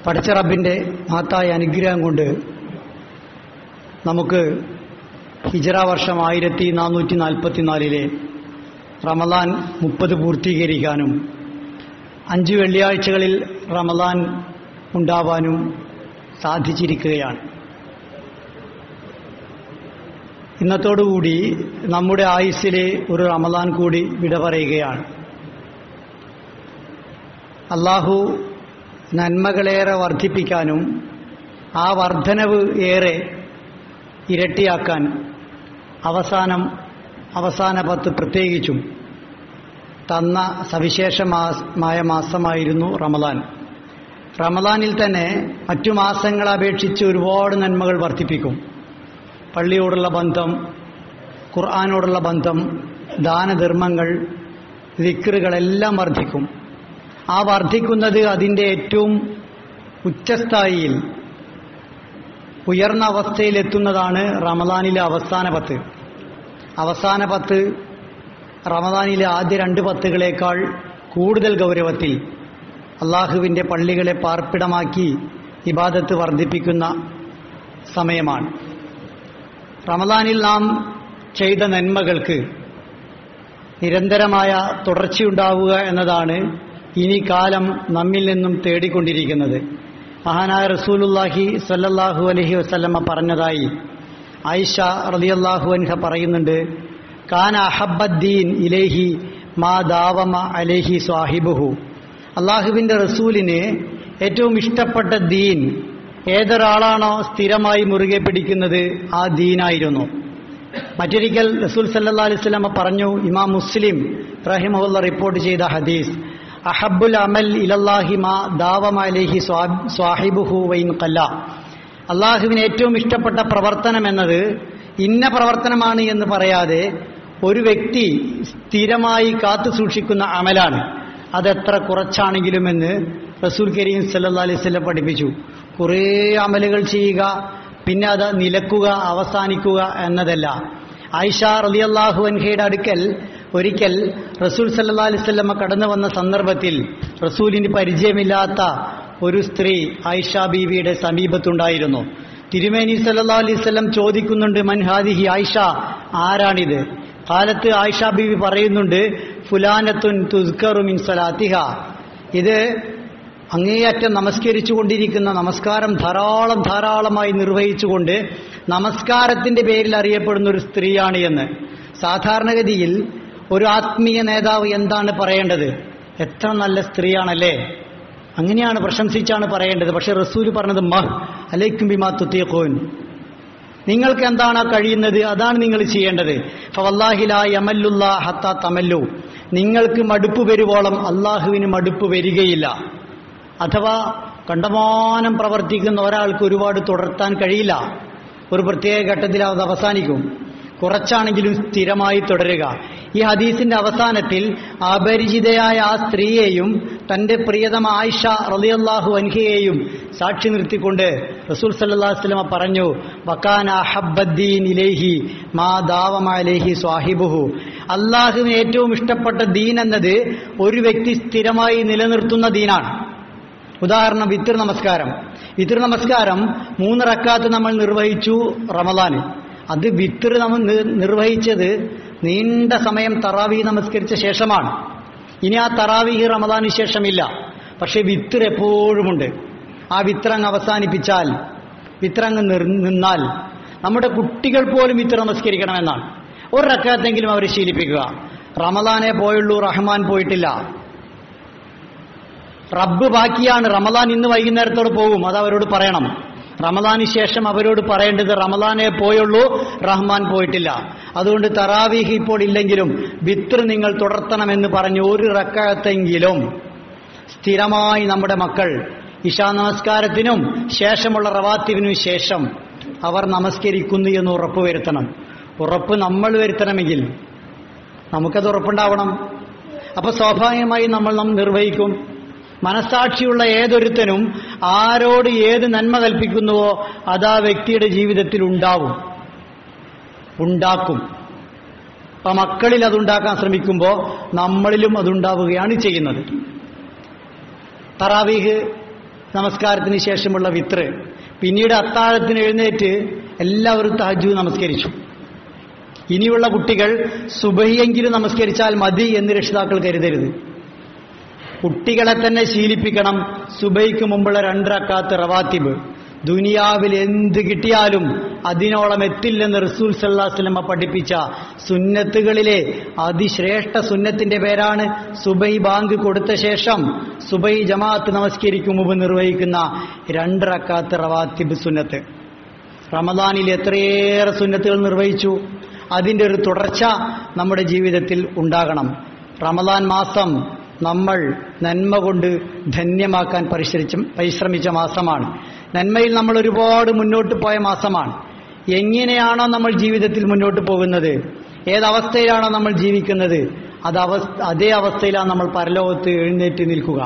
പഠിച്ച റബ്ബിൻ്റെ മഹത്തായ അനുഗ്രഹം കൊണ്ട് നമുക്ക് ഹിജറ വർഷം ആയിരത്തി നാനൂറ്റി നാൽപ്പത്തിനാലിലെ റമദാൻ മുപ്പത് പൂർത്തീകരിക്കാനും അഞ്ച് വെള്ളിയാഴ്ചകളിൽ റമദാൻ ഉണ്ടാവാനും സാധിച്ചിരിക്കുകയാണ് ഇന്നത്തോടുകൂടി നമ്മുടെ ആയുസ്സിലെ ഒരു റമദാൻ കൂടി വിട പറയുകയാണ് അള്ളാഹു നന്മകളേറെ വർദ്ധിപ്പിക്കാനും ആ വർധനവ് ഏറെ ഇരട്ടിയാക്കാൻ അവസാനം അവസാന പത്ത് പ്രത്യേകിച്ചും തന്ന സവിശേഷമായ മാസമായിരുന്നു റമദാൻ റമദാനിൽ തന്നെ മറ്റു മാസങ്ങളെ അപേക്ഷിച്ച് ഒരുപാട് നന്മകൾ വർദ്ധിപ്പിക്കും പള്ളിയോടുള്ള ബന്ധം ഖുർആാനോടുള്ള ബന്ധം ദാനധർമ്മങ്ങൾ വിക്രുകളെല്ലാം വർദ്ധിക്കും ആ വർദ്ധിക്കുന്നത് അതിൻ്റെ ഏറ്റവും ഉച്ചസ്ഥായിയിൽ ഉയർന്ന അവസ്ഥയിലെത്തുന്നതാണ് റമദാനിലെ അവസാന പത്ത് അവസാന പത്ത് റമദാനിലെ ആദ്യ രണ്ട് പത്തുകളേക്കാൾ കൂടുതൽ ഗൗരവത്തിൽ അള്ളാഹുവിൻ്റെ പള്ളികളെ പാർപ്പിടമാക്കി ഇബാദത്ത് വർദ്ധിപ്പിക്കുന്ന സമയമാണ് റമദാനിൽ നാം ചെയ്ത നന്മകൾക്ക് നിരന്തരമായ തുടർച്ചയുണ്ടാവുക എന്നതാണ് ഇനി കാലം നമ്മിൽ നിന്നും തേടിക്കൊണ്ടിരിക്കുന്നത് മഹാനായ റസൂലുല്ലാഹി സല്ലല്ലാഹു അലഹി വസ്ല്ലമ്മ പറഞ്ഞതായി ആയിഷ റളിയല്ലാഹു അൻഹ പറയുന്നുണ്ട് കാന അഹബദ്ദീൻ ഇലേഹി മാ ദാവമ അലേഹി സ്വാഹിബുഹു അള്ളാഹുവിൻ്റെ റസൂലിന് ഏറ്റവും ഇഷ്ടപ്പെട്ട ദീൻ ഏതൊരാളാണോ സ്ഥിരമായി മുറുകെ പിടിക്കുന്നത് ആ ദീനായിരുന്നു മറ്റൊരിക്കൽ റസൂൽ സല്ലാ അലൈഹി സ്വലമ പറഞ്ഞു ഇമാം മുസ്ലിം റഹിമുള്ള റിപ്പോർട്ട് ചെയ്ത ഹദീസ് അഹബുൽ അമൽ ഇലല്ലാഹി മാ ദാവമ അലേഹി സ്വാഹിബുഹു വൈൻ കല്ല അള്ളാഹുവിന് ഏറ്റവും ഇഷ്ടപ്പെട്ട പ്രവർത്തനം എന്നത് ഇന്ന പ്രവർത്തനമാണ് എന്ന് പറയാതെ ഒരു വ്യക്തി സ്ഥിരമായി കാത്തു സൂക്ഷിക്കുന്ന അമലാണ് അതെത്ര കുറച്ചാണെങ്കിലുമെന്ന് റസൂൽ കരീം സല്ലാ അലൈഹി സ്വലം പഠിപ്പിച്ചു കുറേ അമലുകൾ ചെയ്യുക പിന്നെ അത് നിലക്കുക അവസാനിക്കുക എന്നതല്ല ആയിഷ റലിയല്ലാഹു അൻഹയുടെ അടുക്കൽ ഒരിക്കൽ റസൂൽ സല്ലാ അലിസ്വല്ലമ്മ കടന്നു വന്ന സന്ദർഭത്തിൽ റസൂലിന് പരിചയമില്ലാത്ത ഒരു സ്ത്രീ ആയിഷ ബീവിയുടെ സമീപത്തുണ്ടായിരുന്നു തിരുമേനി സല്ലാ അലൈവല്ലം ചോദിക്കുന്നുണ്ട് മൻഹാദിഹി ആയിഷ ആരാണിത് കാലത്ത് ആയിഷ ബീവി പറയുന്നുണ്ട് ഫുലാനത്തുൻ തുസ്കറു മിൻ സലാത്തിഹ ഇത് അങ്ങേയറ്റം നമസ്കരിച്ചു കൊണ്ടിരിക്കുന്ന നമസ്കാരം ധാരാളം ധാരാളമായി നിർവഹിച്ചുകൊണ്ട് നമസ്കാരത്തിന്റെ പേരിൽ അറിയപ്പെടുന്ന ഒരു സ്ത്രീയാണ് എന്ന് സാധാരണഗതിയിൽ ഒരു ആത്മീയ നേതാവ് എന്താണ് പറയേണ്ടത് എത്ര നല്ല സ്ത്രീയാണല്ലേ അങ്ങനെയാണ് പ്രശംസിച്ചാണ് പറയേണ്ടത് പക്ഷെ റസൂൽ പറഞ്ഞത് മഹ് അലൈക്കും ബിമാ തുത്തിയക്കോൻ നിങ്ങൾക്ക് എന്താണ് കഴിയുന്നത് അതാണ് നിങ്ങൾ ചെയ്യേണ്ടത് ഫവല്ലാഹില യമല്ലുള്ള ഹത്ത തമല്ലു നിങ്ങൾക്ക് മടുപ്പ് വരുവോളം അള്ളാഹുവിന് മടുപ്പ് വരികയില്ല അഥവാ കണ്ടമാനം പ്രവർത്തിക്കുന്ന ഒരാൾക്ക് ഒരുപാട് തുടർത്താൻ കഴിയില്ല ഒരു പ്രത്യേക ഘട്ടത്തിൽ അത് അവസാനിക്കും കുറച്ചാണെങ്കിലും സ്ഥിരമായി തുടരുക ഈ ഹദീസിന്റെ അവസാനത്തിൽ അപരിചിതയായ ആ സ്ത്രീയെയും തന്റെ പ്രിയതമ ആയിഷ റളിയല്ലാഹു അൻഹയെയും സാക്ഷി നിർത്തിക്കൊണ്ട് റസൂൽ സല്ലല്ലാഹു അലൈഹി വസല്ലമ പറഞ്ഞു വക്കാന ഹബ്ബദ്ദീൻ ഇലൈഹി മാ ദാവമലൈഹി സ്വാഹിബുഹു അള്ളാഹുവിന് ഏറ്റവും ഇഷ്ടപ്പെട്ട ദീൻ എന്നത് ഒരു വ്യക്തി സ്ഥിരമായി നിലനിർത്തുന്ന ദീനാണ് ഉദാഹരണം വിത്തിർ നമസ്കാരം വിത്തിർ നമസ്കാരം മൂന്ന് റക്കാത്ത് നമ്മൾ നിർവഹിച്ചു റമദാന് അത് വിത്തിർ നമ്മൾ നിർവഹിച്ചത് നീണ്ട സമയം തറാവി നമസ്കരിച്ച ശേഷമാണ് ഇനി ആ തറാവീഹ് റമദാന് ശേഷമില്ല പക്ഷെ വിത്തിർ എപ്പോഴുമുണ്ട് ആ വിത്രങ്ങ് അവസാനിപ്പിച്ചാൽ വിത്രങ്ങ് നിന്നാൽ നമ്മുടെ കുട്ടികൾ പോലും വിത്ത് നമസ്കരിക്കണമെന്നാണ് ഒരു റക്കാത്തെങ്കിലും അവരെ ശീലിപ്പിക്കുക റമദാനെ പോയുള്ളൂ റഹ്മാൻ പോയിട്ടില്ല റബ്ബ് ബാക്കിയാണ് റമദാൻ ഇന്ന് വൈകുന്നേരത്തോട് പോകും അത് അവരോട് പറയണം റമദാന് ശേഷം അവരോട് പറയേണ്ടത് റമദാനെ പോയുള്ളൂ റഹ്മാൻ പോയിട്ടില്ല അതുകൊണ്ട് തറാവീഹ് ഇപ്പോൾ ഇല്ലെങ്കിലും വിത്ര നിങ്ങൾ തുടർത്തണമെന്ന് പറഞ്ഞ് ഒരു റക്കാത്തെങ്കിലും സ്ഥിരമായി നമ്മുടെ മക്കൾ ഇഷാ നമസ്കാരത്തിനും ശേഷമുള്ള റവാത്തിവിനും ശേഷം അവർ നമസ്കരിക്കുന്നു എന്ന് ഉറപ്പുവരുത്തണം ഉറപ്പ് നമ്മൾ വരുത്തണമെങ്കിൽ നമുക്കത് ഉറപ്പുണ്ടാവണം അപ്പൊ സ്വാഭാവികമായി നമ്മൾ നാം നിർവഹിക്കും മനസാക്ഷിയുള്ള ഏതൊരുത്തനും ആരോട് ഏത് നന്മ കൽപ്പിക്കുന്നുവോ അത് ആ വ്യക്തിയുടെ ജീവിതത്തിൽ ഉണ്ടാവും ഉണ്ടാക്കും അപ്പൊ മക്കളിൽ അതുണ്ടാക്കാൻ ശ്രമിക്കുമ്പോൾ നമ്മളിലും അതുണ്ടാവുകയാണ് ചെയ്യുന്നത് തറാവീഹ് നമസ്കാരത്തിന് ശേഷമുള്ള വിത്ര പിന്നീട് അത്താഴത്തിന് എഴുന്നേറ്റ് എല്ലാവരും തഹജു നമസ്കരിച്ചു ഇനിയുള്ള കുട്ടികൾ സുബഹിയെങ്കിലും നമസ്കരിച്ചാൽ മതി എന്ന് രക്ഷിതാക്കൾ കരുതരുത് കുട്ടികളെ തന്നെ ശീലിപ്പിക്കണം സുബൈക്ക് മുമ്പുള്ള രണ്ടരക്കാത്ത് റവാത്തിബ് ദുനിയാവിൽ എന്ത് കിട്ടിയാലും അതിനോളം എത്തില്ലെന്ന് റസൂൽ സല്ലാസ്ലമ പഠിപ്പിച്ച സുന്നത്തുകളിലെ അതിശ്രേഷ്ഠ സുന്നത്തിന്റെ പേരാണ് സുബൈ ബാങ്ക് കൊടുത്ത ശേഷം സുബൈ ജമാഅത്ത് നമസ്കരിക്കും മുമ്പ് നിർവഹിക്കുന്ന രണ്ടരക്കാത്ത് റവാത്തിബ് സുന്നത്ത് റമദാനിൽ എത്രയേറെ സുന്നത്തുകൾ നിർവഹിച്ചു അതിൻ്റെ ഒരു തുടർച്ച നമ്മുടെ ജീവിതത്തിൽ ഉണ്ടാകണം റമദാൻ മാസം നമ്മൾ നന്മ കൊണ്ട് ധന്യമാക്കാൻ പരിശ്രമിച്ച പരിശ്രമിച്ച മാസമാണ് നന്മയിൽ നമ്മൾ ഒരുപാട് മുന്നോട്ട് പോയ മാസമാണ് എങ്ങനെയാണോ നമ്മൾ ജീവിതത്തിൽ മുന്നോട്ട് പോകുന്നത് ഏതവസ്ഥയിലാണോ നമ്മൾ ജീവിക്കുന്നത് അത് അവസ്ഥ അതേ അവസ്ഥയിലാണ് നമ്മൾ പരലോകത്ത് എഴുന്നേറ്റ് നിൽക്കുക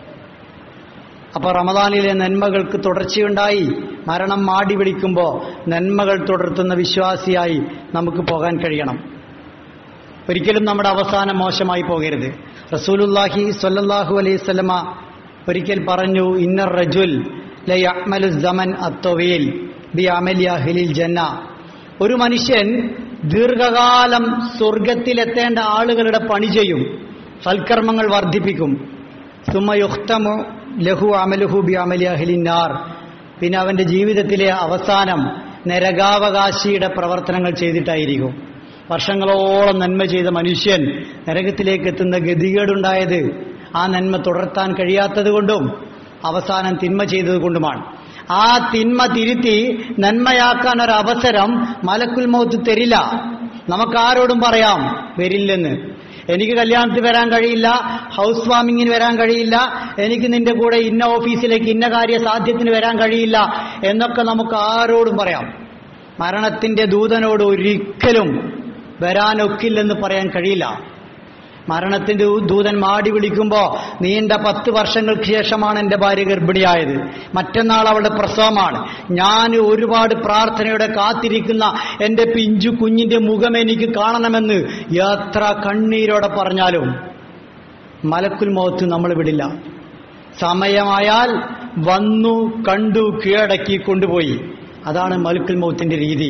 അപ്പോൾ റമദാനിലെ നന്മകൾക്ക് തുടർച്ചയുണ്ടായി മരണം മാടി വിളിക്കുമ്പോൾ നന്മകൾ തുടർത്തുന്ന വിശ്വാസിയായി നമുക്ക് പോകാൻ കഴിയണം ഒരിക്കലും നമ്മുടെ അവസാനം മോശമായി പോകരുത് റസൂലുല്ലാഹി സ്വല്ലല്ലാഹു അലൈഹി സ്വലമ ഒരിക്കൽ പറഞ്ഞു ഇന്നർ റജുൽ ലയഅ്മലു സമൻ അത്തൊവീൽ ബി അമലി അഹ്ലിൽ ജന്ന ഒരു മനുഷ്യൻ ദീർഘകാലം സ്വർഗത്തിലെത്തേണ്ട ആളുകളുടെ പണി ചെയ്യും സൽക്കർമ്മങ്ങൾ വർദ്ധിപ്പിക്കും സുമയുക്തമു ലഹു അമലുഹു ബി അമലി അഹ്ലിന്നാർ പിന്നെ അവന്റെ ജീവിതത്തിലെ അവസാനം നരകാവകാശിയുടെ പ്രവർത്തനങ്ങൾ ചെയ്തിട്ടായിരിക്കും വർഷങ്ങളോളം നന്മ ചെയ്ത മനുഷ്യൻ നരകത്തിലേക്ക് എത്തുന്ന ഗതികേടുണ്ടായത് ആ നന്മ തുടർത്താൻ കഴിയാത്തത് കൊണ്ടും അവസാനം തിന്മ ചെയ്തതുകൊണ്ടുമാണ് ആ തിന്മ തിരുത്തി നന്മയാക്കാൻ ഒരു അവസരം മലക്കുൽ മൗത്ത് തരില്ല നമുക്കാരോടും പറയാം വരില്ലെന്ന് എനിക്ക് കല്യാണത്തിന് വരാൻ കഴിയില്ല ഹൗസ് വാമിങ്ങിന് വരാൻ കഴിയില്ല എനിക്ക് നിന്റെ കൂടെ ഇന്ന ഓഫീസിലേക്ക് ഇന്ന കാര്യ സാധ്യത്തിന് വരാൻ കഴിയില്ല എന്നൊക്കെ നമുക്ക് ആരോടും പറയാം മരണത്തിന്റെ ദൂതനോട് ഒരിക്കലും വരാനൊക്കില്ലെന്ന് പറയാൻ കഴിയില്ല മരണത്തിന്റെ ദൂതൻ മാടി വിളിക്കുമ്പോ നീണ്ട പത്ത് വർഷങ്ങൾക്ക് ശേഷമാണ് എന്റെ ഭാര്യ ഗർഭിണിയായത് മറ്റന്നാൾ അവളുടെ പ്രസവമാണ് ഞാൻ ഒരുപാട് പ്രാർത്ഥനയോടെ കാത്തിരിക്കുന്ന എന്റെ പിഞ്ചു കുഞ്ഞിന്റെ മുഖം എനിക്ക് കാണണമെന്ന് എത്ര കണ്ണീരോടെ പറഞ്ഞാലും മലക്കുൽ മോത്ത് നമ്മൾ വിടില്ല സമയമായാൽ വന്നു കണ്ടു കീഴടക്കി കൊണ്ടുപോയി അതാണ് മലക്കുൽ മൗത്തിന്റെ രീതി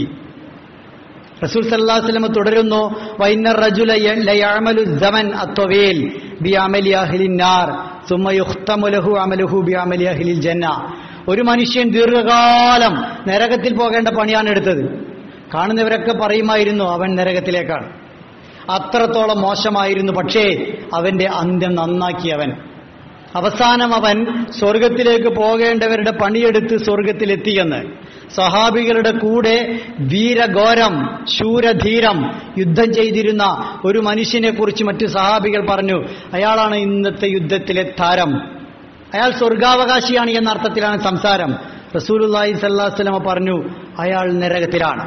റസൂൽ സല്ലല്ലാഹു അലൈഹി വസല്ലം തുടരുന്നു വൈന്നർ റജുല ലയഅമലു സമൻ അത്വീൽ ബിഅമലി അഹ്ലിൻ നാർ സുമ്മ യുഖ്തമു ലഹു അമലുഹു ബിഅമലി അഹ്ലിൽ ജന്ന ഒരു മനുഷ്യൻ ദീർഘകാലം നരകത്തിൽ പോകേണ്ട പണിയാണ് എടുത്തത് കാണുന്നവരൊക്കെ പറയുമായിരുന്നു അവൻ നരകത്തിലേക്കാണ് അത്രത്തോളം മോശമായിരുന്നു പക്ഷേ അവന്റെ അന്ത്യം നന്നാക്കിയവൻ അവസാനം അവൻ സ്വർഗത്തിലേക്ക് പോകേണ്ടവരുടെ പണിയെടുത്ത് സ്വർഗത്തിലെത്തിയെന്ന് സഹാബികളുടെ കൂടെ വീരഘോരം ശൂരധീരം യുദ്ധം ചെയ്തിരുന്ന ഒരു മനുഷ്യനെ കുറിച്ച് മറ്റു സഹാബികൾ പറഞ്ഞു അയാളാണ് ഇന്നത്തെ യുദ്ധത്തിലെ താരം അയാൾ സ്വർഗാവകാശിയാണ് എന്ന അർത്ഥത്തിലാണ് സംസാരം റസൂലുല്ലാഹി സല്ലാസ്ലമ പറഞ്ഞു അയാൾ നരകത്തിലാണ്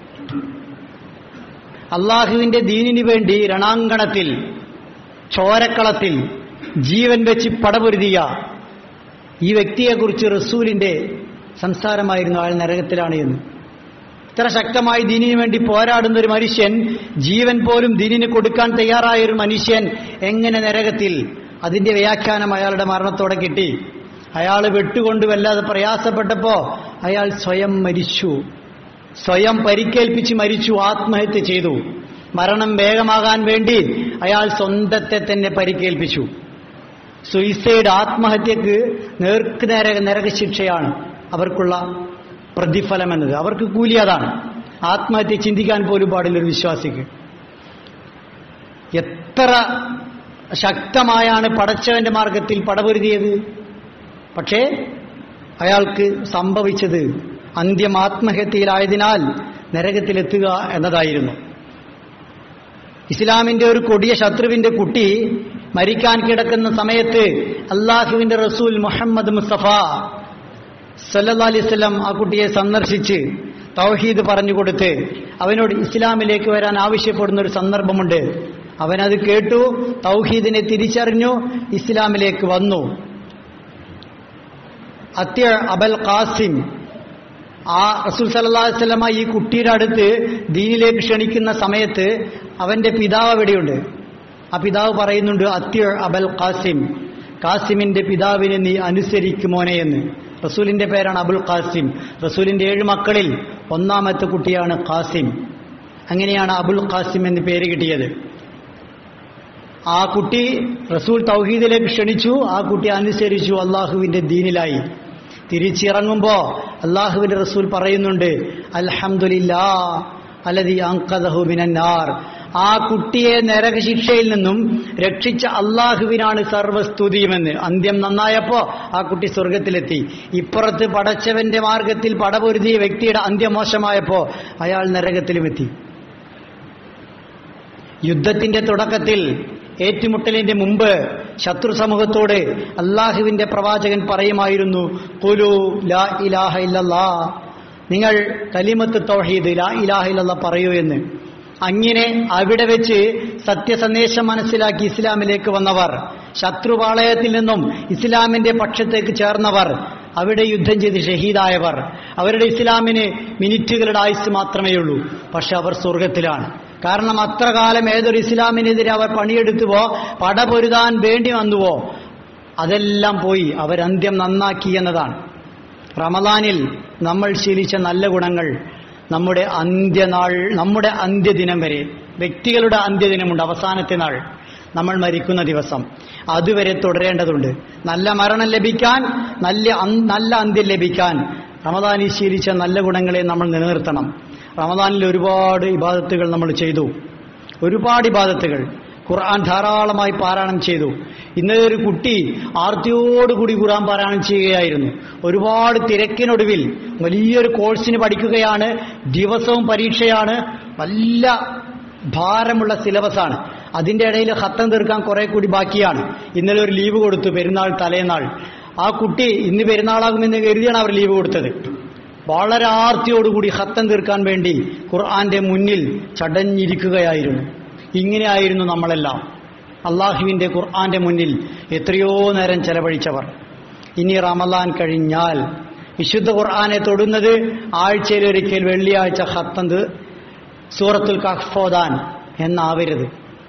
അള്ളാഹുവിന്റെ ദീനിനു വേണ്ടി രണാങ്കണത്തിൽ ചോരക്കളത്തിൽ ജീവൻ വെച്ച് പടപൊരുതിയ ഈ വ്യക്തിയെക്കുറിച്ച് റസൂലിന്റെ സംസാരമായിരുന്നു അയാൾ നരകത്തിലാണ് എന്ന് ഇത്ര ശക്തമായി ദീനിനു വേണ്ടി പോരാടുന്ന ഒരു മനുഷ്യൻ ജീവൻ പോലും ദീനിന് കൊടുക്കാൻ തയ്യാറായ ഒരു മനുഷ്യൻ എങ്ങനെ നരകത്തിൽ അതിന്റെ വ്യാഖ്യാനം അയാളുടെ മരണത്തോടെ കിട്ടി അയാൾ വെട്ടുകൊണ്ട് വല്ലാതെ പ്രയാസപ്പെട്ടപ്പോ അയാൾ സ്വയം മരിച്ചു സ്വയം പരിക്കേൽപ്പിച്ച് മരിച്ചു ആത്മഹത്യ ചെയ്തു മരണം വേഗമാകാൻ വേണ്ടി അയാൾ സ്വന്തത്തെ തന്നെ പരിക്കേൽപ്പിച്ചു സുയിസൈഡ് ആത്മഹത്യക്ക് നേർക്ക് നേര നരകശിക്ഷയാണ് അവർക്കുള്ള പ്രതിഫലം എന്നത് അവർക്ക് കൂലി അതാണ് ആത്മഹത്യ ചിന്തിക്കാൻ പോലും പാടില്ല ഒരു വിശ്വാസിക്ക് എത്ര ശക്തമായാണ് പടച്ചവന്റെ മാർഗത്തിൽ പടപൊരുതിയത് പക്ഷേ അയാൾക്ക് സംഭവിച്ചത് അന്ത്യം ആത്മഹത്യയിലായതിനാൽ നരകത്തിലെത്തുക എന്നതായിരുന്നു ഇസ്ലാമിന്റെ ഒരു കൊടിയ ശത്രുവിന്റെ കുട്ടി മരിക്കാൻ കിടക്കുന്ന സമയത്ത് അള്ളാഹുവിന്റെ റസൂൽ മുഹമ്മദ് മുസ്തഫ സല്ലാ അലൈവല്ലം ആ കുട്ടിയെ സന്ദർശിച്ച് തൗഹീദ് പറഞ്ഞു കൊടുത്ത് അവനോട് ഇസ്ലാമിലേക്ക് വരാൻ ആവശ്യപ്പെടുന്ന ഒരു സന്ദർഭമുണ്ട് അവനത് കേട്ടു തൗഹീദിനെ തിരിച്ചറിഞ്ഞു ഇസ്ലാമിലേക്ക് വന്നു അത്യ അബൽ ഖാസിം ആ റസൂൽ സല്ലാ വല്ലമ ഈ കുട്ടിയുടെ അടുത്ത് ദീനിലേക്ക് ക്ഷണിക്കുന്ന സമയത്ത് അവന്റെ പിതാവ് എവിടെയുണ്ട് ആ പിതാവ് പറയുന്നുണ്ട് അത്യ അബൽ ഖാസിം കാസിമിന്റെ പിതാവിനെ നീ അനുസരിക്കുമോനെ എന്ന് റസൂലിന്റെ പേരാണ് അബുൽ ഖാസിം റസൂലിന്റെ ഏഴ് മക്കളിൽ ഒന്നാമത്തെ കുട്ടിയാണ് ഖാസിം അങ്ങനെയാണ് അബുൽ ഖാസിം എന്ന് പേര് കിട്ടിയത് ആ കുട്ടി റസൂൽ തൗഹീദിലേക്ക് ക്ഷണിച്ചു ആ കുട്ടി അനുസരിച്ചു അള്ളാഹുവിന്റെ ദീനിലായി തിരിച്ചിറങ്ങുമ്പോ അള്ളാഹുവിന്റെ റസൂൽ പറയുന്നുണ്ട് അൽഹംദുലില്ലാ അലതി അങ്കദഹു മിനന്നാർ ആ കുട്ടിയെ നരകശിക്ഷയിൽ നിന്നും രക്ഷിച്ച അള്ളാഹുവിനാണ് സർവസ്തുതിയുമെന്ന് അന്ത്യം നന്നായപ്പോ ആ കുട്ടി സ്വർഗത്തിലെത്തി ഇപ്പുറത്ത് പടച്ചവന്റെ മാർഗത്തിൽ പടപൊരുതിയ വ്യക്തിയുടെ അന്ത്യം മോശമായപ്പോ അയാൾ നരകത്തിലുമെത്തി യുദ്ധത്തിന്റെ തുടക്കത്തിൽ ഏറ്റുമുട്ടലിന്റെ മുമ്പ് ശത്രു സമൂഹത്തോട് അള്ളാഹുവിന്റെ പ്രവാചകൻ പറയുമായിരുന്നു കുലു ലാ ഇലാഹ ഇല്ലല്ലാ നിങ്ങൾ കലിമത്ത് തൗഹീദ് ലാ ഇലാഹ ഇല്ലല്ലാ പറയൂ എന്ന് അങ്ങനെ അവിടെ വെച്ച് സത്യസന്ദേശം മനസ്സിലാക്കി ഇസ്ലാമിലേക്ക് വന്നവർ ശത്രുപാളയത്തിൽ നിന്നും ഇസ്ലാമിന്റെ പക്ഷത്തേക്ക് ചേർന്നവർ അവിടെ യുദ്ധം ചെയ്ത് ഷഹീദായവർ അവരുടെ ഇസ്ലാമിന് മിനിറ്റുകളുടെ ആയുസ് മാത്രമേ ഉള്ളൂ പക്ഷെ അവർ സ്വർഗത്തിലാണ് കാരണം അത്ര കാലം ഏതൊരു ഇസ്ലാമിനെതിരെ അവർ പണിയെടുത്തുവോ പടപൊരുതാൻ വേണ്ടി വന്നുവോ അതെല്ലാം പോയി അവരന്ത്യം നന്നാക്കി എന്നതാണ് റമദാനിൽ നമ്മൾ ശീലിച്ച നല്ല ഗുണങ്ങൾ നമ്മുടെ അന്ത്യനാൾ നമ്മുടെ അന്ത്യദിനം വരെ വ്യക്തികളുടെ അന്ത്യദിനമുണ്ട് അവസാനത്തെ നാൾ നമ്മൾ മരിക്കുന്ന ദിവസം അതുവരെ തുടരേണ്ടതുണ്ട് നല്ല മരണം ലഭിക്കാൻ നല്ല അന്- നല്ല അന്ത്യം ലഭിക്കാൻ റമദാനിൽ ശീലിച്ച നല്ല ഗുണങ്ങളെ നമ്മൾ നിലനിർത്തണം റമദാനിൽ ഒരുപാട് ഇബാദത്തുകൾ നമ്മൾ ചെയ്തു ഒരുപാട് ഇബാദത്തുകൾ ഖുർആൻ ധാരാളമായി പാരായണം ചെയ്തു ഇന്നലെ ഒരു കുട്ടി ആർത്തിയോടുകൂടി ഖുർആൻ പാരായണം ചെയ്യുകയായിരുന്നു ഒരുപാട് തിരക്കിനൊടുവിൽ വലിയൊരു കോഴ്സിന് പഠിക്കുകയാണ് ദിവസവും പരീക്ഷയാണ് നല്ല ഭാരമുള്ള സിലബസാണ് അതിന്റെ ഇടയിൽ ഹത്തം തീർക്കാൻ കുറെ കൂടി ബാക്കിയാണ് ഇന്നലെ ഒരു ലീവ് കൊടുത്തു പെരുന്നാൾ തലേനാൾ ആ കുട്ടി ഇന്ന് പെരുന്നാളാകുമെന്ന് കരുതിയാണ് അവർ ലീവ് കൊടുത്തത് വളരെ ആർത്തിയോടുകൂടി ഹത്തം തീർക്കാൻ വേണ്ടി ഖുർആന്റെ മുന്നിൽ ചടഞ്ഞിരിക്കുകയായിരുന്നു ഇങ്ങനെയായിരുന്നു നമ്മളെല്ലാം അള്ളാഹുവിന്റെ ഖുർആന്റെ മുന്നിൽ എത്രയോ നേരം ചെലവഴിച്ചവർ ഇനി റമലാൻ കഴിഞ്ഞാൽ വിശുദ്ധ ഖുർആനെ തൊടുന്നത് ആഴ്ചയിലൊരിക്കൽ വെള്ളിയാഴ്ച ഹത്തന്ത് സൂറത്തുൽ കഹ്ഫോദാൻ എന്നാവരുത്